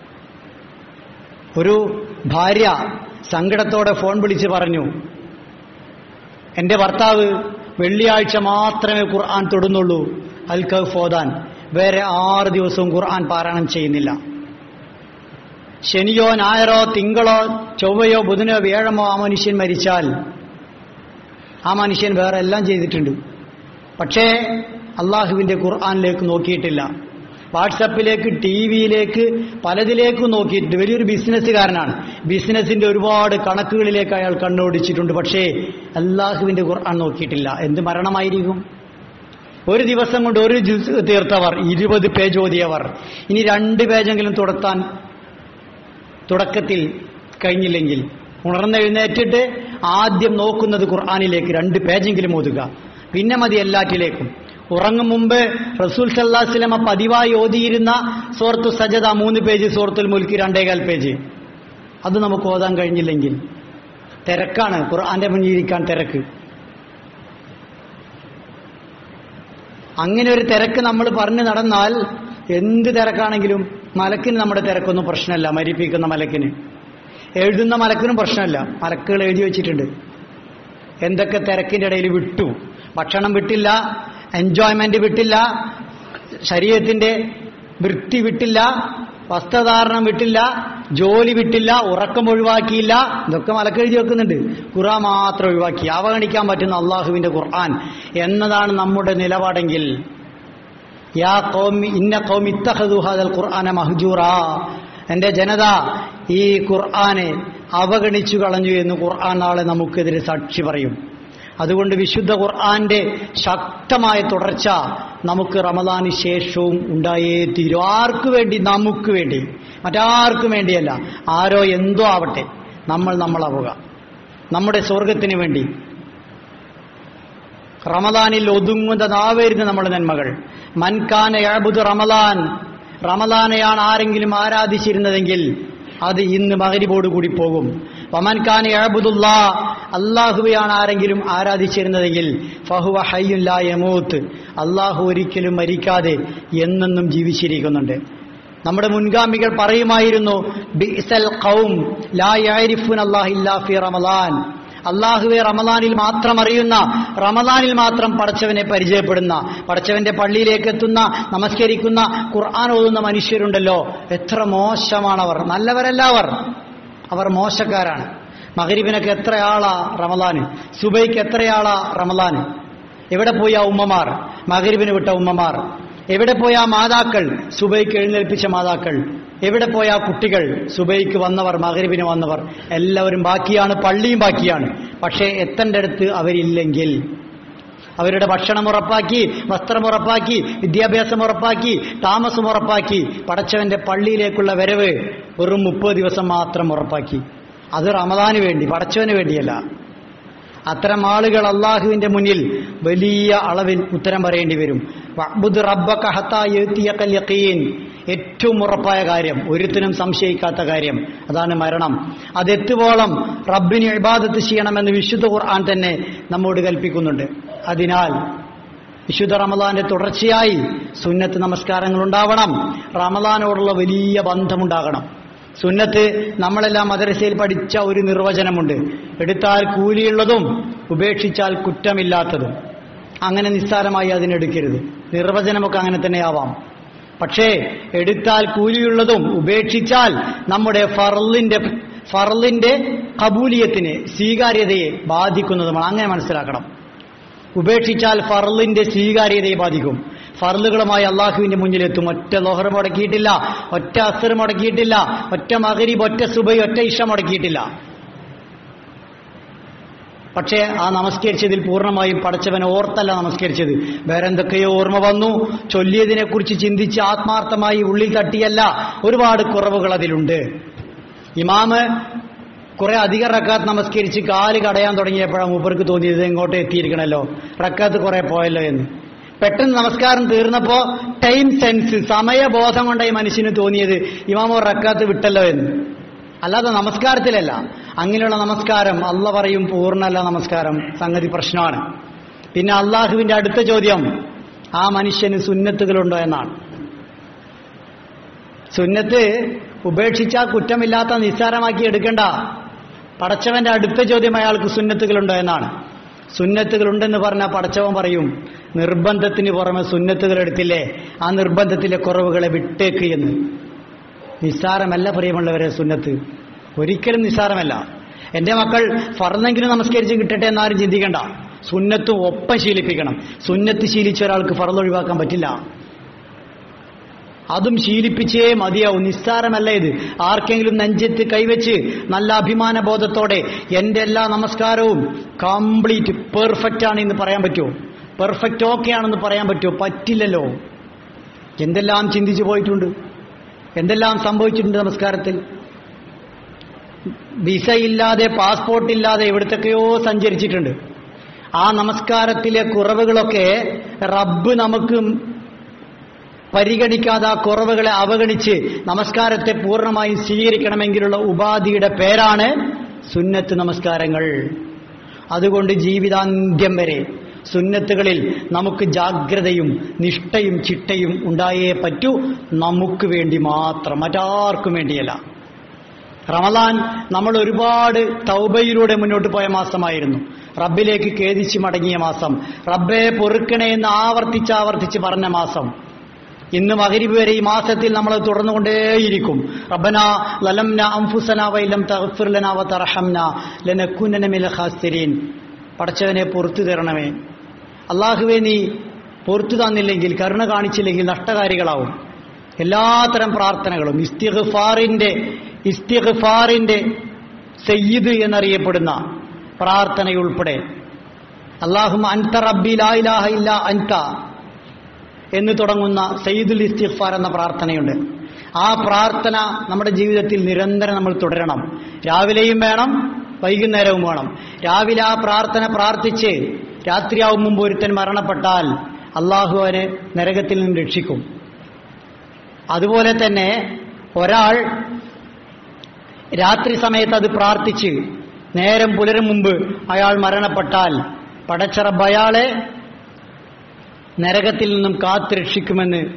ഒരു ഭാര്യ സങ്കടത്തോടെ ഫോൺ വിളിച്ച് പറഞ്ഞു എന്റെ ഭർത്താവ് വെള്ളിയാഴ്ച മാത്രമേ ഖുർആൻ തൊടുന്നുള്ളൂ അൽ കഹ്ഫോദാൻ വേറെ ആറ് ദിവസവും ഖുർആൻ പാരായണം ചെയ്യുന്നില്ല ശനിയോ ഞായറോ തിങ്കളോ ചൊവ്വയോ ബുധനോ വ്യാഴമോ ആ മനുഷ്യൻ മരിച്ചാൽ ആ മനുഷ്യൻ വേറെ എല്ലാം ചെയ്തിട്ടുണ്ട് പക്ഷേ അള്ളാഹുവിന്റെ ഖുർആനിലേക്ക് നോക്കിയിട്ടില്ല വാട്സപ്പിലേക്ക് ടി വിയിലേക്ക് പലതിലേക്കും നോക്കിയിട്ടുണ്ട് വലിയൊരു ബിസിനസ്സുകാരനാണ് ബിസിനസിന്റെ ഒരുപാട് കണക്കുകളിലേക്ക് അയാൾ കണ്ണോടിച്ചിട്ടുണ്ട് പക്ഷേ അള്ളാഹുവിന്റെ ഖുർആൻ നോക്കിയിട്ടില്ല എന്ത് മരണമായിരിക്കും ഒരു ദിവസം കൊണ്ട് ഒരു ജ്യൂസ് തീർത്തവർ ഇരുപത് പേജ് ഓതിയവർ ഇനി രണ്ട് പേജെങ്കിലും തുടത്താൻ തുടക്കത്തിൽ കഴിഞ്ഞില്ലെങ്കിൽ ഉണർന്നെഴുന്നേറ്റിട്ട് ആദ്യം നോക്കുന്നത് ഖുർആാനിലേക്ക് രണ്ട് പേജെങ്കിലും ഓതുക പിന്നെ മതി എല്ലാറ്റിലേക്കും ഉറങ്ങും മുമ്പ് റസൂൽ സല്ലാസ്ലമ പതിവായി ഓതിയിരുന്ന സോർത്തു സജദ മൂന്ന് പേജ് സോർത്തുൽ മുൽക്ക് രണ്ടേകാൽ പേജ് അത് നമുക്ക് ഓതാൻ കഴിഞ്ഞില്ലെങ്കിൽ തിരക്കാണ് ഖുർആന്റെ മുന്നിലിരിക്കാൻ തിരക്ക് അങ്ങനെ ഒരു തിരക്ക് നമ്മൾ പറഞ്ഞു നടന്നാൽ എന്ത് തിരക്കാണെങ്കിലും മലക്കിന് നമ്മുടെ തിരക്കൊന്നും പ്രശ്നമല്ല മരിപ്പിക്കുന്ന മലക്കിന് എഴുതുന്ന മലക്കിനും പ്രശ്നമല്ല മലക്കുകൾ എഴുതി വെച്ചിട്ടുണ്ട് എന്തൊക്കെ തിരക്കിന്റെ ഇടയിൽ വിട്ടു ഭക്ഷണം വിട്ടില്ല എൻജോയ്മെന്റ് വിട്ടില്ല ശരീരത്തിന്റെ വൃത്തി വിട്ടില്ല വസ്ത്രധാരണം വിട്ടില്ല ജോലി വിട്ടില്ല ഉറക്കം ഒഴിവാക്കിയില്ല ഇതൊക്കെ മലക്കെഴുതി വെക്കുന്നുണ്ട് ഖുർആൻ മാത്രം ഒഴിവാക്കി അവഗണിക്കാൻ പറ്റുന്ന അള്ളാഹുവിന്റെ ഖുർആൻ എന്നതാണ് നമ്മുടെ നിലപാടെങ്കിൽ യാ കൗമി ഇന്ന കൗമി ഇത്തഹദു ഹാദൽ ഖുർആന മഹ്ജൂറ എന്റെ ജനത ഈ ഖുർആനെ അവഗണിച്ചു കളഞ്ഞു എന്ന് ഖുർആൻ നാളെ നമുക്കെതിരെ സാക്ഷി പറയും അതുകൊണ്ട് വിശുദ്ധ ഖുർആന്റെ ശക്തമായ തുടർച്ച നമുക്ക് റമദാന് ശേഷവും ഉണ്ടായേ തീരും ആർക്കു വേണ്ടി നമുക്ക് വേണ്ടി മറ്റാർക്കും വേണ്ടിയല്ല ആരോ എന്തോ ആവട്ടെ നമ്മൾ നമ്മളാവുക നമ്മുടെ സ്വർഗത്തിന് വേണ്ടി റമദാനിൽ ഒതുങ്ങുന്നതാവരുത് നമ്മുടെ നന്മകൾ മൻകാന യഅബുദു റമദാൻ റമദാനെയാണ് ആരെങ്കിലും ആരാധിച്ചിരുന്നതെങ്കിൽ അത് ഇന്ന് മകരിബോട് കൂടി പോകും വമൻകാന യഅബുദുല്ല അള്ളാഹുവെയാണ് ആരെങ്കിലും ആരാധിച്ചിരുന്നതെങ്കിൽ ഫഹുവ ഹയ്യുല്ലാ യമൂത്ത് അള്ളാഹു ഒരിക്കലും മരിക്കാതെ എന്നെന്നും ജീവിച്ചിരിക്കുന്നുണ്ട് നമ്മുടെ മുൻഗാമികൾ പറയുമായിരുന്നു ബിസൽ ഖൗം ലാ യഅരിഫുന അല്ലാഹ ഇല്ലാ ഫി റമളാൻ അള്ളാഹുവെ റമദാനിൽ മാത്രം അറിയുന്ന റമദാനിൽ മാത്രം പടച്ചവനെ പരിചയപ്പെടുന്ന പടച്ചവന്റെ പള്ളിയിലേക്ക് എത്തുന്ന നമസ്കരിക്കുന്ന ഖുർആൻ ഓതുന്ന മനുഷ്യരുണ്ടല്ലോ എത്ര മോശമാണവർ നല്ലവരല്ല അവർ അവർ മോശക്കാരാണ് മകരിബിനൊക്കെ എത്രയാളാ റമദാന് സുബൈക്ക് എത്രയാളാ റമദാന് എവിടെ പോയി ആ ഉമ്മമാർ മകരിബിന് വിട്ട ഉമ്മമാർ എവിടെ പോയ ആ മാതാക്കൾ സുബൈക്ക് എഴുന്നേൽപ്പിച്ച മാതാക്കൾ എവിടെ പോയ ആ കുട്ടികൾ സുബൈക്ക് വന്നവർ മകരിബിന് വന്നവർ എല്ലാവരും ബാക്കിയാണ് പള്ളിയും ബാക്കിയാണ് പക്ഷേ എത്തേണ്ട അടുത്ത് അവരില്ലെങ്കിൽ അവരുടെ ഭക്ഷണം ഉറപ്പാക്കി വസ്ത്രം ഉറപ്പാക്കി വിദ്യാഭ്യാസം ഉറപ്പാക്കി താമസം ഉറപ്പാക്കി പടച്ചവന്റെ പള്ളിയിലേക്കുള്ള വരവ് വെറും മുപ്പത് ദിവസം മാത്രം ഉറപ്പാക്കി അത് റമദാന് വേണ്ടി പടച്ചവന് വേണ്ടിയല്ല അത്തരം ആളുകൾ അള്ളാഹുവിന്റെ മുന്നിൽ വലിയ അളവിൽ ഉത്തരം പറയേണ്ടി വരും വഅ്ബുദ് റബ്ബക ഹത്താ യഅ്തിയക്കൽ യഖീൻ ഏറ്റവും ഉറപ്പായ കാര്യം ഒരുത്തിനും സംശയിക്കാത്ത കാര്യം അതാണ് മരണം അതെത്തുവോളം റബ്ബിന് ഇബാദത്ത് ചെയ്യണമെന്ന് വിശുദ്ധ ഖുർആൻ തന്നെ നമ്മോട് കൽപ്പിക്കുന്നുണ്ട് അതിനാൽ വിശുദ്ധ റമദാന്റെ തുടർച്ചയായി സുന്നത്ത് നമസ്കാരങ്ങൾ ഉണ്ടാവണം റമദാനോടുള്ള വലിയ ബന്ധമുണ്ടാകണം സുന്നത്ത് നമ്മളെല്ലാം മദ്രസയിൽ പഠിച്ച ഒരു നിർവചനമുണ്ട് എടുത്താൽ കൂലിയുള്ളതും ഉപേക്ഷിച്ചാൽ കുറ്റമില്ലാത്തതും അങ്ങനെ നിസ്സാരമായി അതിനെടുക്കരുത് നിർവചനമൊക്കെ അങ്ങനെ തന്നെയാവാം പക്ഷേ എടുത്താൽ കൂലിയുള്ളതും ഉപേക്ഷിച്ചാൽ നമ്മുടെ ഫറലിന്റെ ഫറലിന്റെ കബൂലിയത്തിന് സ്വീകാര്യതയെ ബാധിക്കുന്നതുമാണ് അങ്ങനെ മനസ്സിലാക്കണം ഉപേക്ഷിച്ചാൽ ഫറലിന്റെ സ്വീകാര്യതയെ ബാധിക്കും ഫറലുകളുമായി അള്ളാഹുവിന്റെ മുന്നിലെത്തും ഒറ്റ ലോഹർ മുടക്കിയിട്ടില്ല ഒറ്റ അസർ മുടക്കിയിട്ടില്ല ഒറ്റ മകരീബ് ഒറ്റ സുബൈ ഒറ്റ ഇഷ മുടക്കിയിട്ടില്ല പക്ഷേ ആ നമസ്കരിച്ചതിൽ പൂർണ്ണമായും പടച്ചവനെ ഓർത്തല്ല നമസ്കരിച്ചത് വേറെ എന്തൊക്കെയോ ഓർമ്മ വന്നു ചൊല്ലിയതിനെ കുറിച്ച് ചിന്തിച്ച് ആത്മാർത്ഥമായി ഉള്ളിൽ തട്ടിയല്ല ഒരുപാട് കുറവുകൾ അതിലുണ്ട് ഇമാമ് കുറെ അധികം റക്കാത്ത് നമസ്കരിച്ച് കാല് കടയാൻ തുടങ്ങിയപ്പോഴാണ് മൂപ്പർക്ക് തോന്നിയത് ഇങ്ങോട്ട് എത്തിയിരിക്കണല്ലോ റക്കാത്ത് കുറെ പോയല്ലോ എന്ന് പെട്ടെന്ന് നമസ്കാരം തീർന്നപ്പോ ടൈം സെൻസ് സമയബോധം കൊണ്ട് ഈ മനുഷ്യന് തോന്നിയത് ഇമാമോ റക്കാത്ത് വിട്ടല്ലോ എന്ന് അല്ലാതെ നമസ്കാരത്തിലല്ല അങ്ങനെയുള്ള നമസ്കാരം അല്ല പറയും പൂർണ്ണല്ല നമസ്കാരം സംഗതി പ്രശ്നമാണ് പിന്നെ അള്ളാഹുവിന്റെ അടുത്ത ചോദ്യം ആ മനുഷ്യന് സുന്നത്തുകളുണ്ടോ എന്നാണ് സുന്നത്ത് ഉപേക്ഷിച്ചാൽ കുറ്റമില്ലാത്ത നിസ്സാരമാക്കി എടുക്കണ്ട പടച്ചവന്റെ അടുത്ത ചോദ്യം അയാൾക്ക് സുന്നത്തുകളുണ്ടോ എന്നാണ് സുന്നത്തുകളുണ്ടെന്ന് പറഞ്ഞാൽ പടച്ചവൻ പറയും നിർബന്ധത്തിന് പുറമെ സുന്നത്തുകൾ എടുത്തില്ലേ ആ നിർബന്ധത്തിലെ കുറവുകളെ വിട്ടേക്ക് എന്ന് നിസ്സാരമല്ല പ്രിയമുള്ളവരെ സുന്നത്ത് ഒരിക്കലും നിസ്സാരമല്ല എന്റെ മക്കൾ ഫറന്നെങ്കിലും നമസ്കരിച്ച് കിട്ടട്ടെ എന്നാരും ചിന്തിക്കണ്ട സുന്നത്തും ഒപ്പം ശീലിപ്പിക്കണം സുന്നത്ത് ശീലിച്ച ഒരാൾക്ക് ഫറൽ ഒഴിവാക്കാൻ പറ്റില്ല അതും ശീലിപ്പിച്ചേ മതിയാവും നിസ്സാരമല്ല ഇത് ആർക്കെങ്കിലും നെഞ്ചത്ത് കൈവച്ച് നല്ല അഭിമാന ബോധത്തോടെ എന്റെ എല്ലാ നമസ്കാരവും കംപ്ലീറ്റ് പെർഫെക്റ്റ് ആണ് എന്ന് പറയാൻ പറ്റുമോ പെർഫെക്റ്റ് ഓക്കെ ആണെന്ന് പറയാൻ പറ്റുമോ പറ്റില്ലല്ലോ എന്തെല്ലാം ചിന്തിച്ചു പോയിട്ടുണ്ട് എന്തെല്ലാം സംഭവിച്ചിട്ടുണ്ട് നമസ്കാരത്തിൽ വിസ ഇല്ലാതെ പാസ്പോർട്ട് ഇല്ലാതെ എവിടത്തൊക്കെയോ സഞ്ചരിച്ചിട്ടുണ്ട് ആ നമസ്കാരത്തിലെ കുറവുകളൊക്കെ റബ്ബ് നമുക്ക് പരിഗണിക്കാതെ ആ കുറവുകളെ അവഗണിച്ച് നമസ്കാരത്തെ പൂർണ്ണമായും സ്വീകരിക്കണമെങ്കിലുള്ള ഉപാധിയുടെ പേരാണ് സുന്നത്ത് നമസ്കാരങ്ങൾ അതുകൊണ്ട് ജീവിതാന്ത്യം വരെ സുന്നത്തുകളിൽ നമുക്ക് ജാഗ്രതയും നിഷ്ഠയും ചിട്ടയും ഉണ്ടായേ പറ്റൂ നമുക്ക് വേണ്ടി മാത്രം മറ്റാർക്കും വേണ്ടിയല്ല റമദാൻ നമ്മൾ ഒരുപാട് തൗബയിലൂടെ മുന്നോട്ട് പോയ മാസമായിരുന്നു റബ്ബിലേക്ക് ഖേദിച്ച് മടങ്ങിയ മാസം റബ്ബെ പൊറുക്കണേ എന്ന് ആവർത്തിച്ച് ആവർത്തിച്ച് പറഞ്ഞ മാസം ഇന്ന് മകരിബ് വരെ ഈ മാസത്തിൽ നമ്മൾ തുടർന്നുകൊണ്ടേയിരിക്കും റബ്ബന ലലംന അംഫുസന വൈലം തഗ്ഫിർ ലന വ തർഹംന ലനകുനന മിനൽ ഖാസിരീൻ പടച്ചവനെ പുറത്തു തരണമേ അള്ളാഹുവെ നീ പുറത്തു തന്നില്ലെങ്കിൽ കരുണ കാണിച്ചില്ലെങ്കിൽ നഷ്ടകാരികളാവും എല്ലാത്തരം പ്രാർത്ഥനകളും ഇസ്തിഗ്ഫാറിന്റെ ഇസ്തിഗ്ഫാറിന്റെ സയ്യിദ് എന്നറിയപ്പെടുന്ന പ്രാർത്ഥനയുൾപ്പെടെ അള്ളാഹും അൻത റബ്ബി ലാ ഇലാഹ ഇല്ല അൻത എന്ന് തുടങ്ങുന്ന സയ്യിദുൽ ഇസ്തിഗ്ഫാർ എന്ന പ്രാർത്ഥനയുണ്ട് ആ പ്രാർത്ഥന നമ്മുടെ ജീവിതത്തിൽ നിരന്തരം നമ്മൾ തുടരണം രാവിലെയും വേണം വൈകുന്നേരവും വേണം രാവിലെ ആ പ്രാർത്ഥന പ്രാർത്ഥിച്ച് രാത്രിയാവും മുമ്പ് ഒരുത്തൻ മരണപ്പെട്ടാൽ അള്ളാഹു അവനെ നരകത്തിൽ നിന്ന് രക്ഷിക്കും അതുപോലെ തന്നെ ഒരാൾ രാത്രി സമയത്ത് അത് പ്രാർത്ഥിച്ച് നേരം പുലരും മുമ്പ് അയാൾ മരണപ്പെട്ടാൽ പടച്ചറബ് അയാളെ നരകത്തിൽ നിന്നും കാത്തു രക്ഷിക്കുമെന്ന്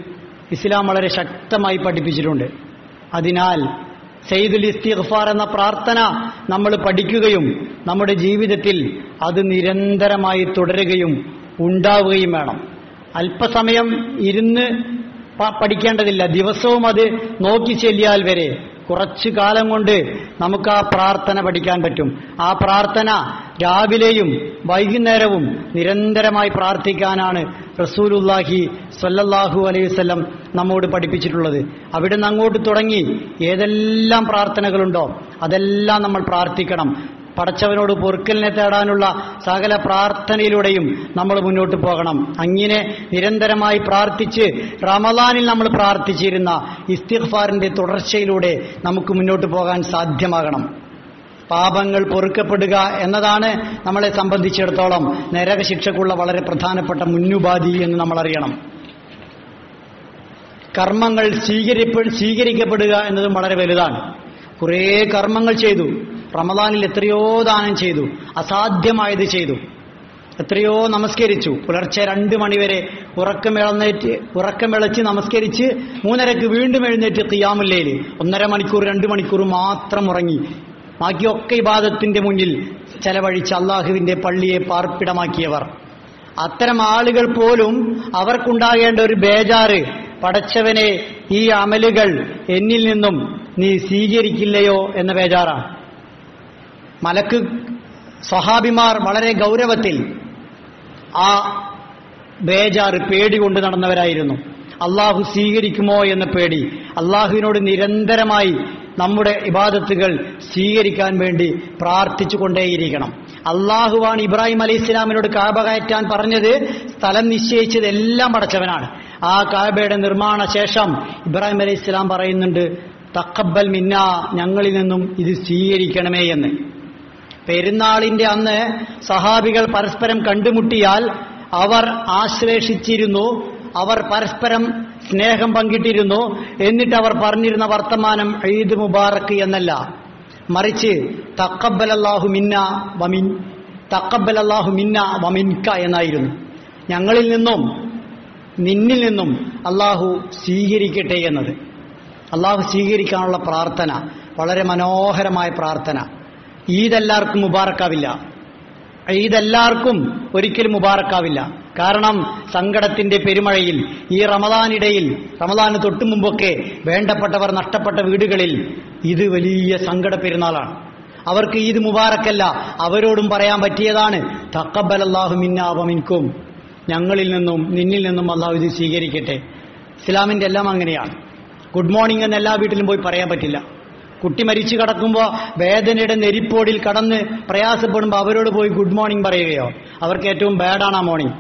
ഇസ്ലാം വളരെ ശക്തമായി പഠിപ്പിച്ചിട്ടുണ്ട് അതിനാൽ സെയ്ദുൽ ഇസ്തിഗ്ഫാർ എന്ന പ്രാർത്ഥന നമ്മൾ പഠിക്കുകയും നമ്മുടെ ജീവിതത്തിൽ അത് നിരന്തരമായി തുടരുകയും ഉണ്ടാവുകയും വേണം അല്പസമയം ഇരുന്ന് പ- പഠിക്കേണ്ടതില്ല ദിവസവും അത് നോക്കി ചെല്ലിയാൽ വരെ കുറച്ചു കാലം കൊണ്ട് നമുക്ക് ആ പ്രാർത്ഥന പഠിക്കാൻ പറ്റും ആ പ്രാർത്ഥന രാവിലെയും വൈകുന്നേരവും നിരന്തരമായി പ്രാർത്ഥിക്കാനാണ് റസൂലുല്ലാഹി സ്വല്ലല്ലാഹു അലൈഹി വസല്ലം നമ്മോട് പഠിപ്പിച്ചിട്ടുള്ളത് അവിടെ നിന്ന് അങ്ങോട്ട് തുടങ്ങി ഏതെല്ലാം പ്രാർത്ഥനകളുണ്ടോ അതെല്ലാം നമ്മൾ പ്രാർത്ഥിക്കണം പടച്ചവനോട് പൊറുക്കലിനെ തേടാനുള്ള സകല പ്രാർത്ഥനയിലൂടെയും നമ്മൾ മുന്നോട്ട് പോകണം അങ്ങനെ നിരന്തരമായി പ്രാർത്ഥിച്ച് റമദാനിൽ നമ്മൾ പ്രാർത്ഥിച്ചിരുന്ന ഇസ്തിഗ്ഫാറിന്റെ തുടർച്ചയിലൂടെ നമുക്ക് മുന്നോട്ട് പോകാൻ സാധ്യമാകണം പാപങ്ങൾ പൊറുക്കപ്പെടുക എന്നതാണ് നമ്മളെ സംബന്ധിച്ചിടത്തോളം നരകശിക്ഷക്കുള്ള വളരെ പ്രധാനപ്പെട്ട മുന്നുപാധി എന്ന് നമ്മൾ അറിയണം കർമ്മങ്ങൾ സ്വീകരിപ്പ സ്വീകരിക്കപ്പെടുക എന്നതും വളരെ വലുതാണ് കുറേ കർമ്മങ്ങൾ ചെയ്തു റമദാനിൽ എത്രയോ ദാനം ചെയ്തു അസാധ്യമായത് ചെയ്തു എത്രയോ നമസ്കരിച്ചു പുലർച്ചെ രണ്ട് മണിവരെ ഉറക്കമിളന്നേറ്റ് ഉറക്കമിളച്ച് നമസ്കരിച്ച് മൂന്നരക്ക് വീണ്ടും എഴുന്നേറ്റ് കിയാമുല്ലയിൽ ഒന്നര മണിക്കൂർ രണ്ട് മണിക്കൂർ മാത്രം ഉറങ്ങി ബാക്കിയൊക്കെ ഇബാദത്തിന്റെ മുന്നിൽ ചെലവഴിച്ച് അള്ളാഹുവിന്റെ പള്ളിയെ പാർപ്പിടമാക്കിയവർ അത്തരം ആളുകൾ പോലും അവർക്കുണ്ടാകേണ്ട ഒരു ബേജാറ് പടച്ചവനെ ഈ അമലുകൾ എന്നിൽ നിന്നും നീ സ്വീകരിക്കില്ലയോ എന്ന ബേജാറാണ് മലക്ക് സ്വഹാബിമാർ വളരെ ഗൗരവത്തിൽ ആ ബേജാറ് പേടി കൊണ്ട് നടന്നവരായിരുന്നു അള്ളാഹു സ്വീകരിക്കുമോ എന്ന പേടി അള്ളാഹുവിനോട് നിരന്തരമായി നമ്മുടെ ഇബാദത്തുകൾ സ്വീകരിക്കാൻ വേണ്ടി പ്രാർത്ഥിച്ചു കൊണ്ടേയിരിക്കണം അള്ളാഹുവാണ് ഇബ്രാഹിം അലൈഹി ഇസ്ലാമിനോട് കാബ കയറ്റാൻ പറഞ്ഞത് സ്ഥലം നിശ്ചയിച്ചത് എല്ലാം പടച്ചവനാണ് ആ കാബയുടെ നിർമ്മാണ ശേഷം ഇബ്രാഹിം അലൈഹി ഇസ്ലാം പറയുന്നുണ്ട് തക്കബൽ മിന്ന ഞങ്ങളിൽ നിന്നും ഇത് സ്വീകരിക്കണമേ എന്ന് പെരുന്നാളിന്റെ അന്ന് സഹാബികൾ പരസ്പരം കണ്ടുമുട്ടിയാൽ അവർ ആശ്ലേഷിച്ചിരുന്നു അവർ പരസ്പരം സ്നേഹം പങ്കിട്ടിരുന്നു എന്നിട്ട് അവർ പറഞ്ഞിരുന്ന വർത്തമാനം ഈദ് മുബാറക്ക് എന്നല്ല മറിച്ച് തക്കബലല്ലാഹു മിന്ന വമിൻ തക്കബലല്ലാഹു മിന്ന വമിൻക എന്നായിരുന്നു ഞങ്ങളിൽ നിന്നും നിന്നിൽ നിന്നും അള്ളാഹു സ്വീകരിക്കട്ടെ എന്നത് അള്ളാഹു സ്വീകരിക്കാനുള്ള പ്രാർത്ഥന വളരെ മനോഹരമായ പ്രാർത്ഥന ഈദ് എല്ലാവർക്കും മുബാറക്കാവില്ല ഈദ് എല്ലാവർക്കും ഒരിക്കലും മുബാറക്കാവില്ല കാരണം സങ്കടത്തിന്റെ പെരുമഴയിൽ ഈ റമദാനിടയിൽ റമദാന് തൊട്ടു മുമ്പൊക്കെ വേണ്ടപ്പെട്ടവർ നഷ്ടപ്പെട്ട വീടുകളിൽ ഇത് വലിയ സങ്കട പെരുന്നാളാണ് അവർക്ക് ഈദ് മുബാറക്കല്ല അവരോടും പറയാൻ പറ്റിയതാണ് തക്കബലല്ലാഹു മിന്നാവമിൻകും ഞങ്ങളിൽ നിന്നും നിന്നിൽ നിന്നും അള്ളാഹു ഇത് സ്വീകരിക്കട്ടെ ഇസ്ലാമിന്റെ എല്ലാം അങ്ങനെയാണ് ഗുഡ് മോർണിംഗ് എന്ന് എല്ലാ വീട്ടിലും പോയി പറയാൻ പറ്റില്ല കുട്ടി മരിച്ചു കിടക്കുമ്പോൾ വേദനയുടെ നെരിപ്പോടിൽ കടന്ന് പ്രയാസപ്പെടുമ്പോൾ അവരോട് പോയി ഗുഡ് മോർണിംഗ് പറയുകയോ അവർക്ക് ഏറ്റവും ബാഡാണ് ആ മോർണിംഗ്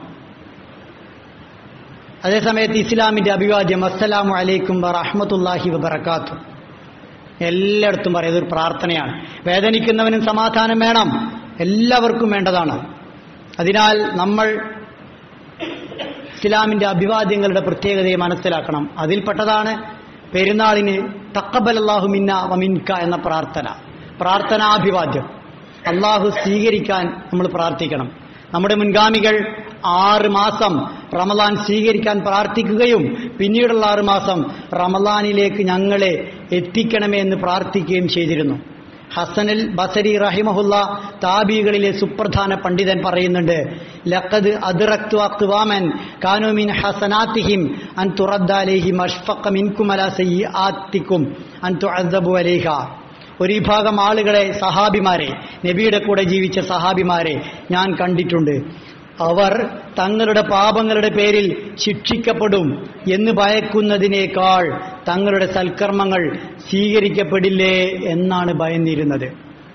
അതേസമയത്ത് ഇസ്ലാമിന്റെ അഭിവാദ്യം അസ്സലാമു അലൈക്കും വറഹ്മത്തുള്ളാഹി വബറകാത്തു എല്ലായിടത്തും പറയുന്നത് ഒരു പ്രാർത്ഥനയാണ് വേദനിക്കുന്നവനും സമാധാനം വേണം എല്ലാവർക്കും വേണ്ടതാണ് അതിനാൽ നമ്മൾ ഇസ്ലാമിന്റെ അഭിവാദ്യങ്ങളുടെ പ്രത്യേകതയെ മനസ്സിലാക്കണം അതിൽപ്പെട്ടതാണ് പെരുന്നാളിന് തക്കബലല്ലാഹു മിന്ന വമിൻക എന്ന പ്രാർത്ഥന പ്രാർത്ഥനാഭിവാദ്യം അള്ളാഹു സ്വീകരിക്കാൻ നമ്മൾ പ്രാർത്ഥിക്കണം നമ്മുടെ മുൻഗാമികൾ ആറ് മാസം റമദാൻ സ്വീകരിക്കാൻ പ്രാർത്ഥിക്കുകയും പിന്നീടുള്ള ആറ് മാസം റമദാനിലേക്ക് ഞങ്ങളെ എത്തിക്കണമേ എന്ന് പ്രാർത്ഥിക്കുകയും ചെയ്തിരുന്നു ഹസനൽ ബസരി റഹിമഹുല്ല താബികളിലെ സുപ്രധാന പണ്ഡിതൻ പറയുന്നുണ്ട് ലഖദ് അദ്റക്തു അഖ്വാമൻ കാനു മിൻ ഹസനാത്തിഹിം അൻ തുറദ്ദ അലൈഹിം അഷ്ഫഖ മിൻകും അലാ സയ്യിആത്തിക്കും അൻ തുഅദ്ദബു അലൈഹ ഒരു വിഭാഗം ആളുകളെ സഹാബിമാരെ നബിയുടെ കൂടെ ജീവിച്ച സഹാബിമാരെ ഞാൻ കണ്ടിട്ടുണ്ട് അവർ തങ്ങളുടെ പാപങ്ങളുടെ പേരിൽ ശിക്ഷിക്കപ്പെടും എന്ന് ഭയക്കുന്നതിനേക്കാൾ തങ്ങളുടെ സൽക്കർമ്മങ്ങൾ സ്വീകരിക്കപ്പെടില്ലേ എന്നാണ് ഭയന്നിരുന്നത്